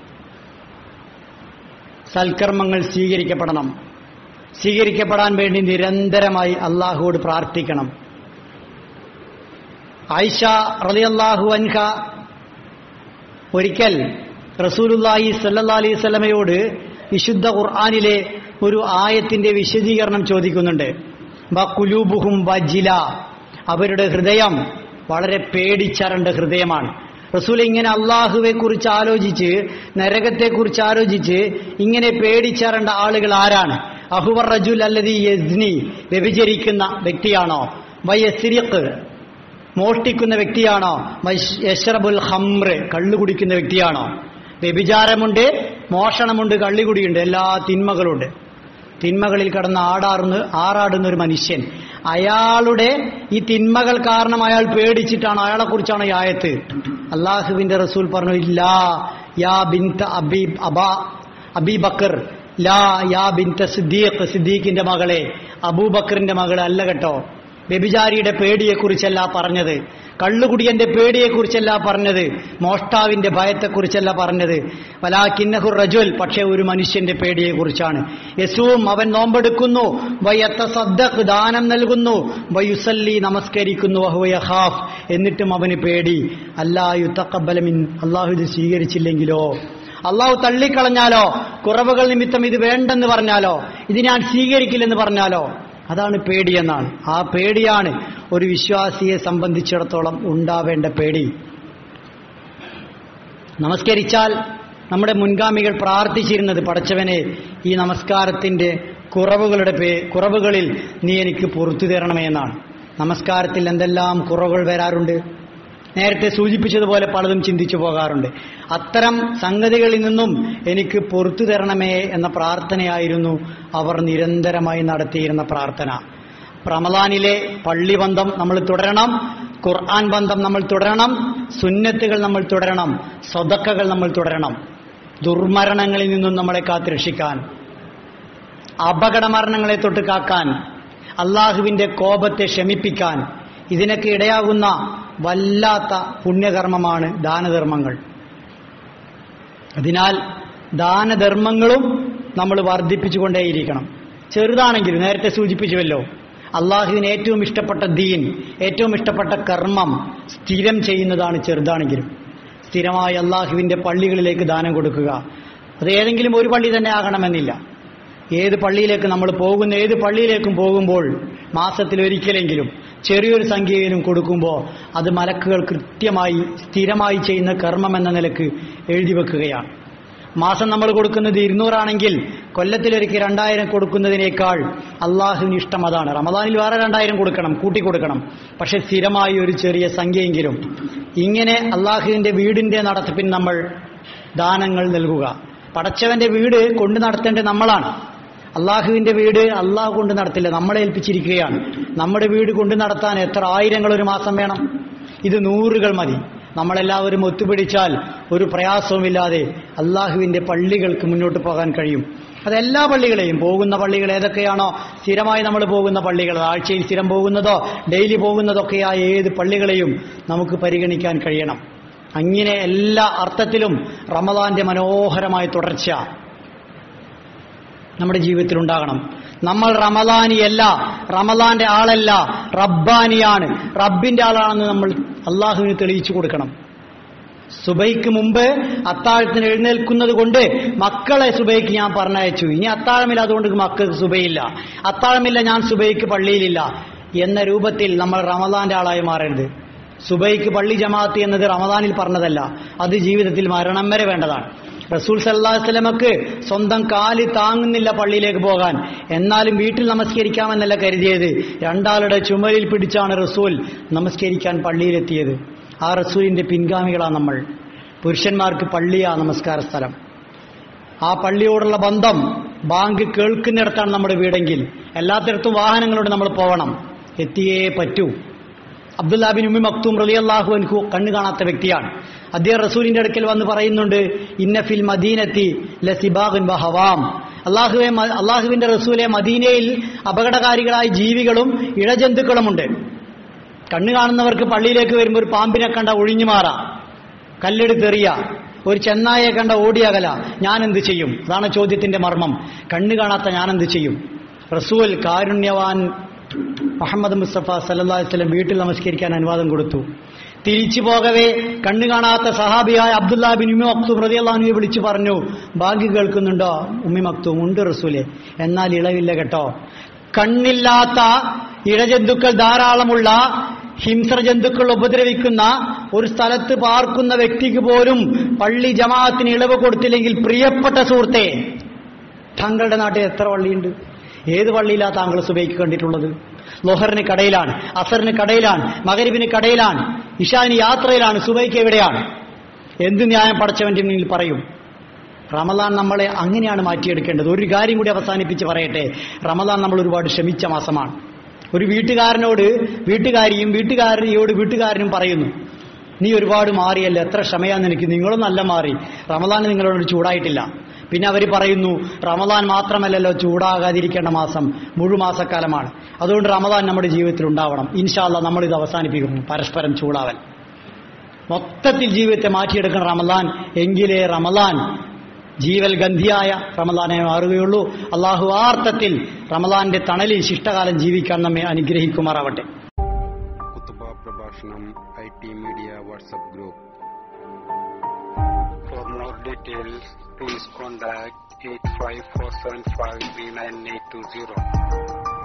സൽക്കർമ്മങ്ങൾ സ്വീകരിക്കപ്പെടണം സ്വീകരിക്കപ്പെടാൻ വേണ്ടി നിരന്തരമായി അള്ളാഹുവോട് പ്രാർത്ഥിക്കണം ആയിഷ റളിയല്ലാഹു അൻഹ ഒരിക്കൽ റസൂലുല്ലാഹി സല്ലല്ലാ അലൈഹി സ്വലമയോട് വിശുദ്ധ ഖുർആാനിലെ ഒരു ആയത്തിന്റെ വിശദീകരണം ചോദിക്കുന്നുണ്ട് ബക്കുലൂബുഹും വജില അവരുടെ ഹൃദയം വളരെ പേടിച്ചരണ്ട ഹൃദയമാണ് റസൂൽ ഇങ്ങനെ അള്ളാഹുവെ കുറിച്ച് ആലോചിച്ച് നരകത്തെക്കുറിച്ച് ആലോചിച്ച് ഇങ്ങനെ പേടിച്ചേറേണ്ട ആളുകൾ ആരാണ് അഹുവർ റജുൽ അല്ലതി യസ്നി വ്യഭിചരിക്കുന്ന വ്യക്തിയാണോ വയസിരിക്ക് മോഷ്ടിക്കുന്ന വ്യക്തിയാണോ വൈശ്- യശ്റബുൽ ഹംറ് കള്ളു കുടിക്കുന്ന വ്യക്തിയാണോ വ്യഭിചാരമുണ്ട് മോഷണമുണ്ട് കള്ളികുടിയുണ്ട് എല്ലാ തിന്മകളുണ്ട് തിന്മകളിൽ കടന്ന് ആടാറുന്ന ആറാടുന്ന ഒരു മനുഷ്യൻ അയാളുടെ ഈ തിന്മകൾ കാരണം അയാൾ പേടിച്ചിട്ടാണ് അയാളെ കുറിച്ചാണ് ഈ ആയത്ത് അള്ളാഹുവിന്റെ റസൂൽ പറഞ്ഞു ഇല്ലാ യാ ബിൻത അബി അബാ അബി ബക്കർ ലാ യാ ബിൻത സിദ്ദീഖ് സിദ്ദീഖിന്റെ മകളെ അബൂബക്കറിന്റെ മകളെ അല്ല കേട്ടോ വ്യഭിചാരിയുടെ പേടിയെക്കുറിച്ചല്ല പറഞ്ഞത് കള്ളുകുടിയന്റെ പേടിയെക്കുറിച്ചല്ല പറഞ്ഞത് മോഷ്ടാവിന്റെ ഭയത്തെക്കുറിച്ചല്ല പറഞ്ഞത് വലാക്കിന്നഹുർ റജുൽ പക്ഷേ ഒരു മനുഷ്യന്റെ പേടിയെക്കുറിച്ചാണ് യസൂം അവൻ നോമ്പെടുക്കുന്നു വയ്യത്ത സദ്ദഖ് ദാനം നൽകുന്നു വയുസല്ലി നമസ്കരിക്കുന്നു വഹുവയഹാഫ് എന്നിട്ടും അവന് പേടി അല്ലായു തക്കബലമിൻ അള്ളാഹു ഇത് സ്വീകരിച്ചില്ലെങ്കിലോ അള്ളാഹു തള്ളിക്കളഞ്ഞാലോ കുറവുകൾ നിമിത്തം ഇത് വേണ്ടെന്ന് പറഞ്ഞാലോ ഇത് ഞാൻ സ്വീകരിക്കില്ലെന്ന് പറഞ്ഞാലോ അതാണ് പേടിയെന്നാണ് ആ പേടിയാണ് ഒരു വിശ്വാസിയെ സംബന്ധിച്ചിടത്തോളം ഉണ്ടാവേണ്ട പേടി നമസ്കരിച്ചാൽ നമ്മുടെ മുൻഗാമികൾ പ്രാർത്ഥിച്ചിരുന്നത് പടച്ചവനെ ഈ നമസ്കാരത്തിന്റെ കുറവുകളുടെ പേ കുറവുകളിൽ നീ എനിക്ക് പുറത്തു തരണമേ എന്നാണ് നമസ്കാരത്തിൽ എന്തെല്ലാം കുറവുകൾ വരാറുണ്ട് നേരത്തെ സൂചിപ്പിച്ചതുപോലെ പലതും ചിന്തിച്ചു പോകാറുണ്ട് അത്തരം സംഗതികളിൽ നിന്നും എനിക്ക് പുറത്തു തരണമേ എന്ന പ്രാർത്ഥനയായിരുന്നു അവർ നിരന്തരമായി നടത്തിയിരുന്ന പ്രാർത്ഥന റമദാനിലെ പള്ളി ബന്ധം നമ്മൾ തുടരണം ഖുർആൻ ബന്ധം നമ്മൾ തുടരണം സുന്നത്തുകൾ നമ്മൾ തുടരണം സ്വതക്കകൾ നമ്മൾ തുടരണം ദുർമരണങ്ങളിൽ നിന്നും നമ്മളെ കാത്തുരക്ഷിക്കാൻ അപകടമരണങ്ങളെ തൊട്ട് കാക്കാൻ അള്ളാഹുവിന്റെ കോപത്തെ ശമിപ്പിക്കാൻ ഇതിനൊക്കെ ഇടയാകുന്ന വല്ലാത്ത പുണ്യകർമ്മമാണ് ദാനധർമ്മങ്ങൾ അതിനാൽ ദാനധർമ്മങ്ങളും നമ്മൾ വർദ്ധിപ്പിച്ചുകൊണ്ടേയിരിക്കണം ചെറുതാണെങ്കിലും നേരത്തെ സൂചിപ്പിച്ചുവല്ലോ അള്ളാഹുവിന് ഏറ്റവും ഇഷ്ടപ്പെട്ട ദീൻ ഏറ്റവും ഇഷ്ടപ്പെട്ട കർമ്മം സ്ഥിരം ചെയ്യുന്നതാണ് ചെറുതാണെങ്കിലും സ്ഥിരമായി അള്ളാഹുവിന്റെ പള്ളികളിലേക്ക് ദാനം കൊടുക്കുക അത് ഏതെങ്കിലും ഒരു പള്ളി തന്നെ ആകണമെന്നില്ല ഏത് പള്ളിയിലേക്ക് നമ്മൾ പോകുന്ന ഏത് പള്ളിയിലേക്കും പോകുമ്പോൾ മാസത്തിൽ ഒരിക്കലെങ്കിലും ചെറിയൊരു സംഖ്യയിലും കൊടുക്കുമ്പോൾ അത് മലക്കുകൾ കൃത്യമായി സ്ഥിരമായി ചെയ്യുന്ന കർമ്മം എന്ന നിലക്ക് എഴുതി വെക്കുകയാണ് മാസം നമ്മൾ കൊടുക്കുന്നത് ഇരുന്നൂറാണെങ്കിൽ കൊല്ലത്തിലൊരിക്കൽ രണ്ടായിരം കൊടുക്കുന്നതിനേക്കാൾ അള്ളാഹുവിന് ഇഷ്ടം അതാണ് റമദാനിൽ വേറെ രണ്ടായിരം കൊടുക്കണം കൂട്ടി കൊടുക്കണം പക്ഷെ സ്ഥിരമായി ഒരു ചെറിയ സംഖ്യയെങ്കിലും ഇങ്ങനെ അള്ളാഹുവിന്റെ വീടിന്റെ നടത്തിപ്പിന് നമ്മൾ ദാനങ്ങൾ നൽകുക പടച്ചവന്റെ വീട് കൊണ്ടു നടത്തേണ്ടത് നമ്മളാണ് അള്ളാഹുവിന്റെ വീട് അള്ളാഹു കൊണ്ട് നടത്തില്ല നമ്മളെ ഏൽപ്പിച്ചിരിക്കുകയാണ് നമ്മുടെ വീട് കൊണ്ടു നടത്താൻ എത്ര ആയിരങ്ങൾ ഒരു മാസം വേണം ഇത് നൂറുകൾ മതി നമ്മളെല്ലാവരും ഒത്തുപിടിച്ചാൽ ഒരു പ്രയാസവുമില്ലാതെ അള്ളാഹുവിന്റെ പള്ളികൾക്ക് മുന്നോട്ട് പോകാൻ കഴിയും അത് എല്ലാ പള്ളികളെയും പോകുന്ന പള്ളികൾ ഏതൊക്കെയാണോ സ്ഥിരമായി നമ്മൾ പോകുന്ന പള്ളികൾ ആഴ്ചയിൽ സ്ഥിരം പോകുന്നതോ ഡെയിലി പോകുന്നതൊക്കെയായ ഏത് പള്ളികളെയും നമുക്ക് പരിഗണിക്കാൻ കഴിയണം അങ്ങനെ എല്ലാ അർത്ഥത്തിലും റമദാന്റെ മനോഹരമായ തുടർച്ച നമ്മുടെ ജീവിതത്തിൽ ഉണ്ടാകണം നമ്മൾ റമദാനിയല്ല റമദാന്റെ ആളല്ല റബ്ബാനിയാണ് റബ്ബിന്റെ ആളാണെന്ന് നമ്മൾ അള്ളാഹുവിന് തെളിയിച്ചു കൊടുക്കണം സുബൈക്ക് മുമ്പ് അത്താഴത്തിന് എഴുന്നേൽക്കുന്നത് കൊണ്ട് മക്കളെ സുബൈക്ക് ഞാൻ പറഞ്ഞയച്ചു ഇനി അത്താഴമില്ല അതുകൊണ്ട് മക്കൾക്ക് സുബൈയില്ല അത്താഴമില്ല ഞാൻ സുബൈക്ക് പള്ളിയിലില്ല എന്ന രൂപത്തിൽ നമ്മൾ റമദാന്റെ ആളായി മാറരുത് സുബൈക്ക് പള്ളി ജമാഅത്ത് എന്നത് റമദാനിൽ പറഞ്ഞതല്ല അത് ജീവിതത്തിൽ മരണം വരെ വേണ്ടതാണ് റസൂൽ സല്ലാഹു വസ്ലമക്ക് സ്വന്തം കാല് താങ്ങുന്നില്ല പള്ളിയിലേക്ക് പോകാൻ എന്നാലും വീട്ടിൽ നമസ്കരിക്കാമെന്നല്ല കരുതിയത് രണ്ടാളുടെ ചുമലിൽ പിടിച്ചാണ് റസൂൽ നമസ്കരിക്കാൻ പള്ളിയിലെത്തിയത് ആ റസൂലിന്റെ പിൻഗാമികളാണ് നമ്മൾ പുരുഷന്മാർക്ക് പള്ളിയാ നമസ്കാര സ്ഥലം ആ പള്ളിയോടുള്ള ബന്ധം ബാങ്ക് കേൾക്കുന്നിടത്താണ് നമ്മുടെ വീടെങ്കിൽ എല്ലാത്തിടത്തും വാഹനങ്ങളോട് നമ്മൾ പോകണം എത്തിയേ പറ്റൂ അബ്ദുല്ലാബിൻ ഉമ്മി മക്തൂം റലി അള്ളാഹു അൻഹു കണ്ണു കാണാത്ത വ്യക്തിയാണ് അദ്ദേഹം റസൂലിന്റെ അടുക്കൽ വന്ന് പറയുന്നുണ്ട് ഇന്നഫിൽ മദീനത്തി ലസിബാഖുൻ ബഹവാം അള്ളാഹുവെ അള്ളാഹുവിന്റെ റസൂലെ മദീനയിൽ അപകടകാരികളായ ജീവികളും ഇഴജന്തുക്കളുമുണ്ട് കണ്ണു കാണുന്നവർക്ക് പള്ളിയിലേക്ക് വരുമ്പോൾ ഒരു പാമ്പിനെ കണ്ട ഒഴിഞ്ഞു മാറാം കല്ലെടുത്തെറിയ ഒരു ചെന്നായെ കണ്ട ഓടിയകല ഞാൻ എന്ത് ചെയ്യും അതാണ് ചോദ്യത്തിന്റെ മർമ്മം കണ്ണു കാണാത്ത ഞാൻ എന്ത് ചെയ്യും റസൂൽ കാരുണ്യവാൻ മുഹമ്മദ് മുസ്തഫ സല്ലാ വസ്ലം വീട്ടിൽ നമസ്കരിക്കാൻ അനുവാദം കൊടുത്തു തിരിച്ചു പോകവേ കണ്ണു കാണാത്ത സഹാബിയായ അബ്ദുല്ലാ ബിൻ ഉമ്മി മക്തൂം റതി അള്ളഹാനുവെ വിളിച്ചു പറഞ്ഞു ബാങ്ക് കേൾക്കുന്നുണ്ടോ ഉമ്മി മക്തൂം ഉണ്ട് റസൂലെ എന്നാൽ ഇളവില്ല കേട്ടോ കണ്ണില്ലാത്ത ഇഴജന്തുക്കൾ ധാരാളമുള്ള ഹിംസ്ര ജന്തുക്കൾ ഉപദ്രവിക്കുന്ന ഒരു സ്ഥലത്ത് പാർക്കുന്ന വ്യക്തിക്ക് പോലും പള്ളി ജമാഅത്തിന് ഇളവ് കൊടുത്തില്ലെങ്കിൽ പ്രിയപ്പെട്ട സുഹൃത്തെ താങ്കളുടെ നാട്ടിൽ എത്ര പള്ളിയുണ്ട് ഏത് പള്ളിയിലാണ് താങ്കൾ സുബൈക്ക് കണ്ടിട്ടുള്ളത് ലോഹറിന് കടയിലാണ് അസറിന് കടയിലാണ് മകരിബിന് കടയിലാണ് ഇഷാന് യാത്രയിലാണ് സുബൈക്ക് എവിടെയാണ് എന്ത് ന്യായം പടച്ചവന്റെ മുന്നിൽ പറയും റമദാൻ നമ്മളെ അങ്ങനെയാണ് മാറ്റിയെടുക്കേണ്ടത് ഒരു കാര്യം കൂടി അവസാനിപ്പിച്ച് പറയട്ടെ റമദാൻ നമ്മൾ ഒരുപാട് ക്ഷമിച്ച മാസമാണ് ഒരു വീട്ടുകാരനോട് വീട്ടുകാരിയും വീട്ടുകാരിയോട് വീട്ടുകാരനും പറയുന്നു നീ ഒരുപാട് മാറിയല്ല എത്ര ക്ഷമയാന്ന് എനിക്ക് നിങ്ങളും നല്ല മാറി റമദാൻ നിങ്ങളോട് ചൂടായിട്ടില്ല പിന്നെ അവർ പറയുന്നു റമദാൻ മാത്രമല്ലല്ലോ ചൂടാകാതിരിക്കേണ്ട മാസം മുഴുമാസക്കാലമാണ് അതുകൊണ്ട് റമദാൻ നമ്മുടെ ജീവിതത്തിൽ ഉണ്ടാവണം ഇൻഷാല്ല നമ്മളിത് അവസാനിപ്പിക്കുന്നു പരസ്പരം ചൂടാവൽ മൊത്തത്തിൽ ജീവിതത്തെ മാറ്റിയെടുക്കണം റമദാൻ എങ്കിലേ റമദാൻ ജീവൽ ഗന്ധിയായ റമദാനെ മാറുകയുള്ളൂ അള്ളാഹു ആർത്ഥത്തിൽ റമദാന്റെ തണലിൽ ശിഷ്ടകാലം ജീവിക്കാൻ നമ്മെ അനുഗ്രഹിക്കുമാറാവട്ടെ കുത്തുബ പ്രഭാഷണം I T media WhatsApp group For more details, please contact 854753980.